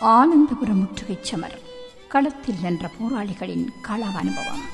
ஆனந்தபுரம் முற்றுகைச் சமர் களத்தில் நின்ற போராளிகளின் கள அனுபவம்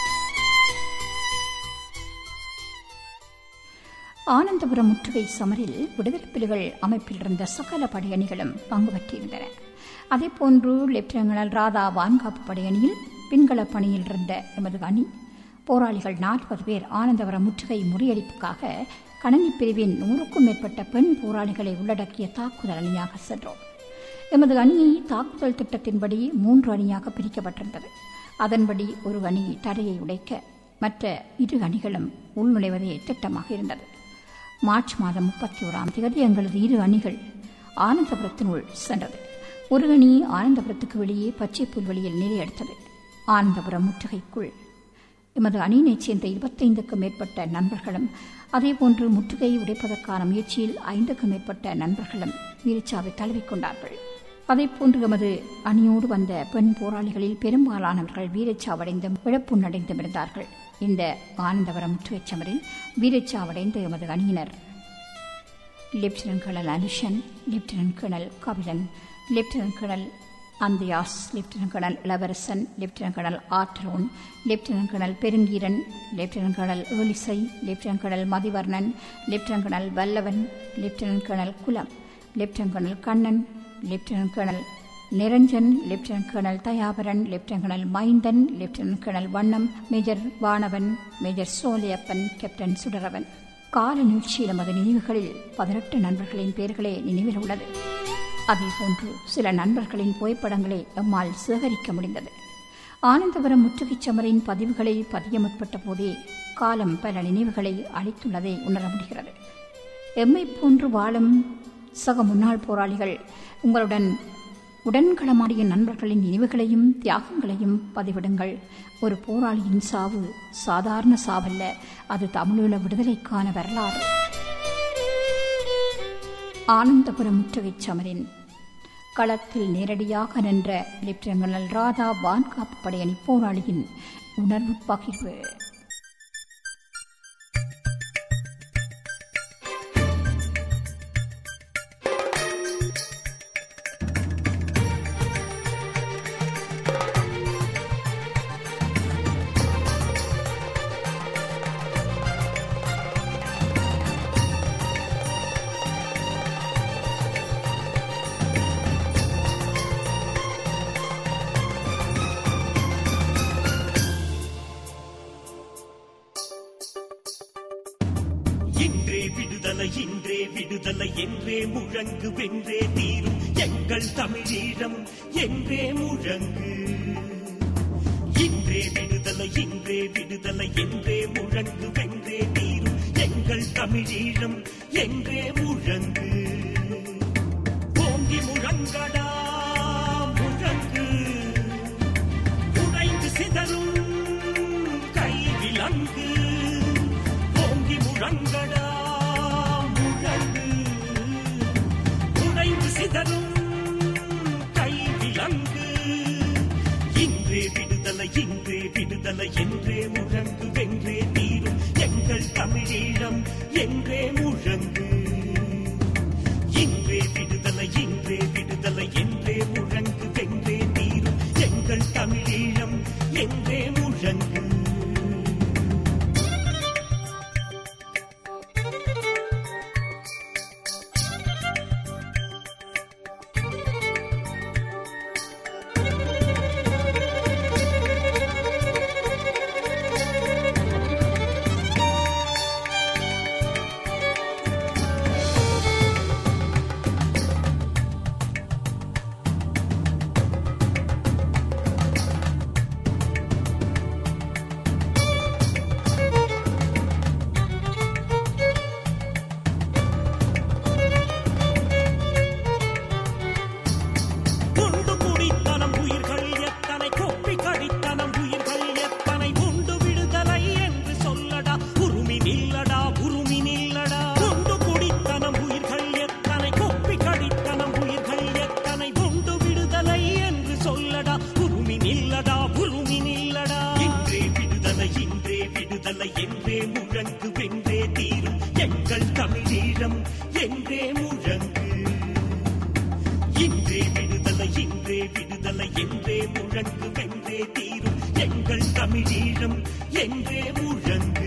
ஆனந்தபுரம் முற்றுகை சமரில் விடுதலை புலிகள் அமைப்பில் இருந்த சகல படையணிகளும் பங்கு பெற்றிருந்தன அதேபோன்று லெப்டினல் ராதா வான்காப்பு படையணியில் பின்கள பணியில் இருந்த எமது அணி போராளிகள் நாற்பது பேர் ஆனந்தபுரம் முற்றுகை முறியடிப்புக்காக கணனி பிரிவின் நூறுக்கும் மேற்பட்ட பெண் போராளிகளை உள்ளடக்கிய தாக்குதல் அணியாக சென்றோம் எமது அணி தாக்குதல் திட்டத்தின்படி மூன்று அணியாக பிரிக்கப்பட்டிருந்தது அதன்படி ஒரு அணி தடையை உடைக்க மற்ற இரு அணிகளும் உள்நுழைவதே திட்டமாக இருந்தது மார்ச் மாதம் முப்பத்தி ஓராம் தேதி எங்களது இரு அணிகள் ஆனந்தபுரத்தினுள் சென்றது ஒரு அணி ஆனந்தபுரத்துக்கு வெளியே பச்சை புல்வெளியில் நிலையெடுத்தது ஆனந்தபுரம் முற்றுகைக்குள் எமது அணியினைச் சேர்ந்த இருபத்தைந்துக்கும் மேற்பட்ட நண்பர்களும் அதேபோன்று முற்றுகையை உடைப்பதற்கான முயற்சியில் ஐந்துக்கும் மேற்பட்ட நண்பர்களும் வீரச்சாவை தழுவிக்கொண்டார்கள் அதேபோன்று எமது அணியோடு வந்த பெண் போராளிகளில் பெரும்பாலானவர்கள் வீரச்சாவடைந்தும் இழப்புணடைந்தும் இருந்தார்கள் இந்த ஆனந்தவரம் முற்றுகைச் சமரில் வீரச்சாவடைந்த எமது அணியினர் lieutenant colonel Anushan lieutenant colonel Kapilan lieutenant colonel Anthiyas lieutenant colonel Ilavarasan lieutenant colonel Atron lieutenant colonel Perunkeeran lieutenant colonel Elisai lieutenant colonel Mathivarnan lieutenant colonel Vallavan lieutenant colonel Kulam lieutenant colonel Kannan lieutenant colonel Niranjan lieutenant colonel Thayaparan lieutenant colonel Mainthan lieutenant colonel Vannam major Vanavan major Solaiyappan captain Sudaravan கால நீட்சியில் நமது நினைவுகளில் பதினெட்டு நண்பர்களின் பெயர்களே நினைவில் உள்ளது அதேபோன்று சில நண்பர்களின் புகைப்படங்களை எம்மால் சேகரிக்க முடிந்தது ஆனந்தபுரம் முற்றுகைச் சமரின் பதிவுகளை பதிய முற்பட்ட போதே காலம் பல நினைவுகளை அளித்துள்ளதை உணர முடிகிறது எம்மை போன்று வாழும் சக முன்னாள் போராளிகள் உங்களுடன் உடன்களமாடிய நண்பர்களின் நினைவுகளையும் தியாகங்களையும் பதிவிடுங்கள் ஒரு போராளியின் சாவு சாதாரண சாவல்ல அது தமிழீழ விடுதலைக்கான வரலாறு ஆனந்தபுரம் முற்றுகைச் சமரின் களத்தில் நேரடியாக நின்ற லெப்டினல் ராதா வான்காப்பு படையணி போராளியின் உணர்வு பகிர்வு இன்றே விடுதலை இன்றே விடுதலை என்றே முழங்கு வென்றே தீரும் எங்கள் தமிழீழம் என்றே முழங்கு இன்றே விடுதலை இன்றே விடுதலை என்றே முழங்கு வென்றே தீரும் எங்கள் தமிழீழம் என்றே முழங்கு ஓங்கி முழங்கடா முழங்கு உடைந்து சிதறும் கை விலங்கு ஓங்கி முழங்கடா முழங்கு உடைந்து சிதறும் கை விலங்கு இன்றே விடுதலை இன்றே விடுதலை என்றே முழங்கு வென்றே தீரும் எங்கள் தமிழீழம் என்றே முழங்கு இன்றே விடுதலை இன்றே விடுதலை என்றே முழங்கு வென்றே தீரும் எங்கள் தமிழீழம் என்றே முழங்கு குண்டு குடித்தனம் உயிர்கள் எத்தனை கொப்பி கடித்தனம் உயிர்கள் எத்தனை உண்டு விடுதலை என்று சொல்லடா உருமி நில்லடா உருமி நில்லடா குண்டு குடித்தனம் உயிர்கள் எத்தனை கொப்பி கடித்தனம் உயிர்கள் எத்தனை உண்டு விடுதலை என்று சொல்லடா உருமி நில்லடா உருமி நில்லடா இன்றே விடுதலை இன்றே விடுதலை என்றே முழங்கு வென்றே தீரும் எங்கள் தமிழீழம் என்றே முழங்கு இன்றே விடுதலை முழங்கு வென்றே தீரும் எங்கள் தமிழீழம் என்றே முழங்கு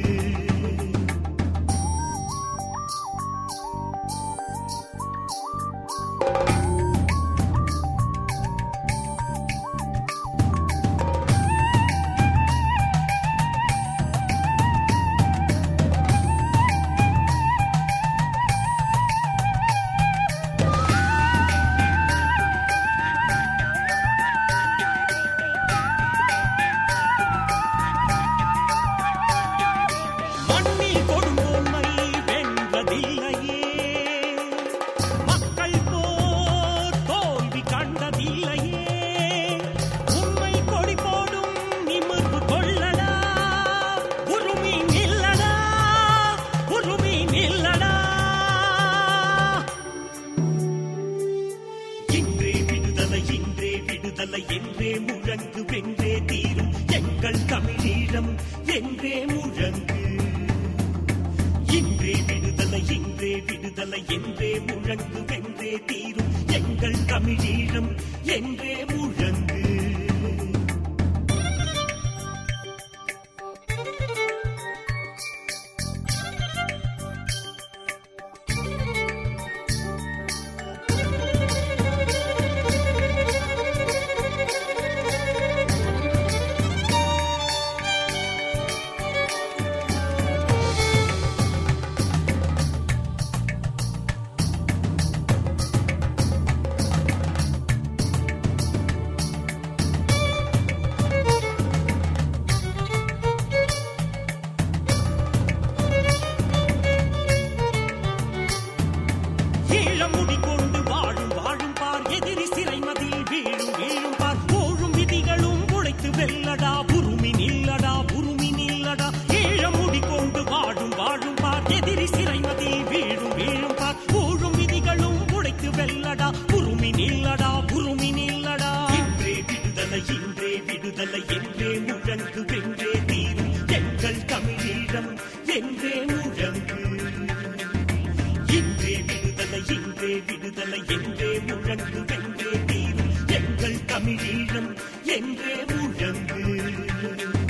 மண்ணில் கொடுங்கோன்மை வென்றதில்லையே மக்கள் போர் தோல்வி கண்டதில்லையே உண்மை கொடி போடும் நிமிர்வு கொள்ளடா உருமி நில்லடா உருமி நில்லடா இன்றே விடுதலை இன்றே விடுதலை என்றே முழங்கு வென்றே தீரும் எங்கள் தமிழீழம் என்றே முழங்கு இன்றே விடுதலை இன்றே விடுதலை என்றே முழங்கு வென்றே தீரும் எங்கள் தமிழீழம் என்றே முழங்கு ஈழமுடி கொண்டு வாழும் வாழும் பார் எதிரி சிறை மதில் வீழும் வீழும் பார் போழும் விதிகளும் உழைத்து வெல்லடா உருமி நில்லடா உருமி நில்லடா ஈழமுடி கொண்டு வாழும் வாழும் பார் எதிரி சிறை மதில் வீழும் வீழும் பார் போழும் விதிகளும் உழைத்து வெல்லடா உருமி நில்லடா உருமி நில்லடா இன்றே விடுதலை இன்றே விடுதலை என்றே முழங்கு வென்றே தீரும் எங்கள் தமிழீழம் என்றே முழங்கு இன்றே விடுதலை இன்றே விடுதலை என்றே முழங்கு வென்றே தீரும் எங்கள் தமிழீழம் என்றே முழங்கு